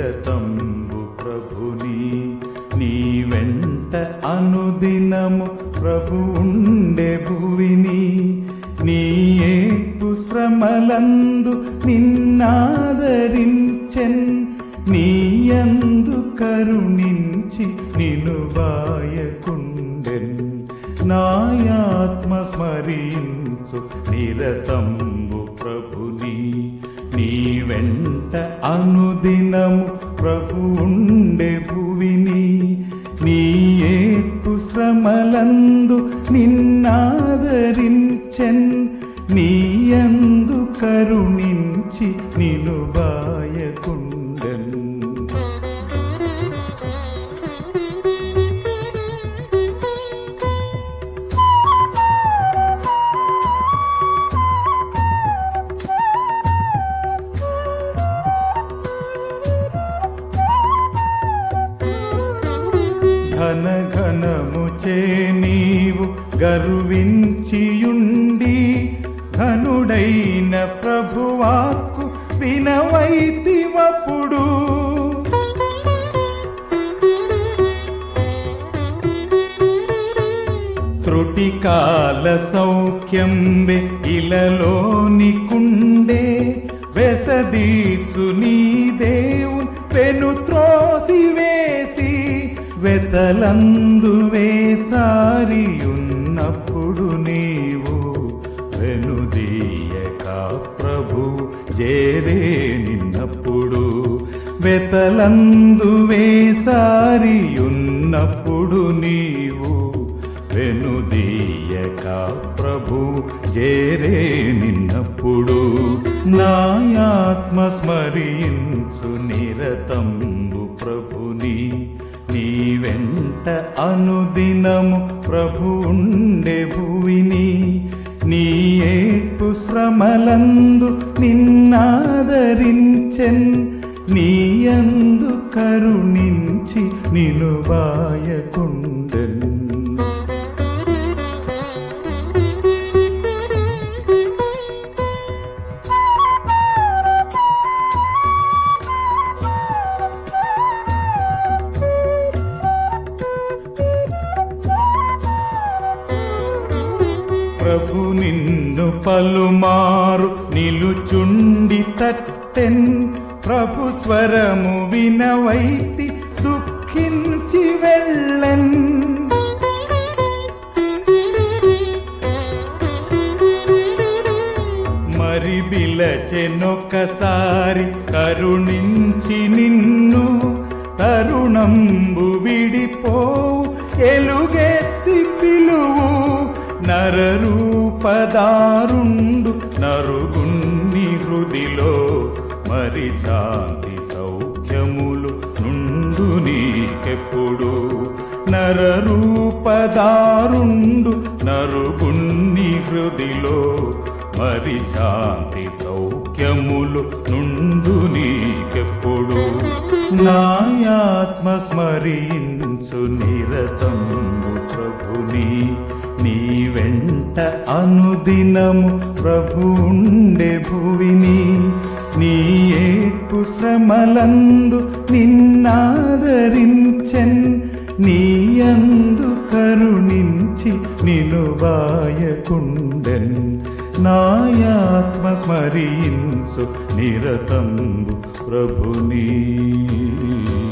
నిరతంబు ప్రభుని నీ వెంట అనుదినము ప్రభు ఉండే భువిని నీ ఏపు శ్రమలందు నిన్నాదరించెన్ నీయందు కరుణించి నిను బాయకుండెన్ నాయాత్మ స్మరించు నిరతంబు ప్రభుని నీ వెంట అనుదినము ప్రభు ఉండే భువిని నీ ఏపు శ్రమలందు నిన్నాదరించెన్ నీయందు కరుణించి నిను బాయకుండెన్ ఘన ఘనము చే నీవు గర్వించియుండి ఘనుడైన ప్రభువాకు వినవైతివప్పుడు త్రుటికాల సౌఖ్యంబె ఇలలోని కుండే వెసదీర్చు నీ దేవున్ పెను త్రోసి వేసి వెతలందు వేసారియున్నప్పుడు నీవు వెనుదీయక ప్రభు జేరే నిన్నప్పుడు వెతలందు వేసారియున్నప్పుడు నీవు వెనుదీయక ప్రభు జేరే నిన్నప్పుడు నాయాత్మ స్మరించు నిరతంబు ప్రభుని నీ వెంట అనుదినము ప్రభు ఉండే భువిని నీ ఏపు శ్రమలందు నిన్నాదరించెన్ నీయందు కరుణించి నిలువాయకుండెన్ ప్రభు నిన్ను పలుమారు నిలుచుండి తట్టెన్ ప్రభు స్వరము వినవైతి దుఃఖించి వెళ్ళెన్ మరి బిలచెనొకసారి కరుణించి నిన్ను తరుణంబు విడిపోవు ఎలుగెత్తి పిలువు నరరూపదారుండు నరుగుణ్ణి హృదిలో మరి శాంతి సౌఖ్యములు నుండు నీకెప్పుడు నరరూపదారుండు నరుగుణ్ణి హృదిలో మరి శాంతి సౌఖ్యములు నుండు నీకెప్పుడు నాయాత్మ స్మరించు నిరతంబు ప్రభుని నీ వెంట అనుదినము ప్రభు ఉండే భువిని నీ ఏపు శ్రమలందు నిన్నాదరించెన్ నీయందు కరుణించి నిలువాయకుండెన్ నాయాత్మ స్మరించు నిరతంబు ప్రభుని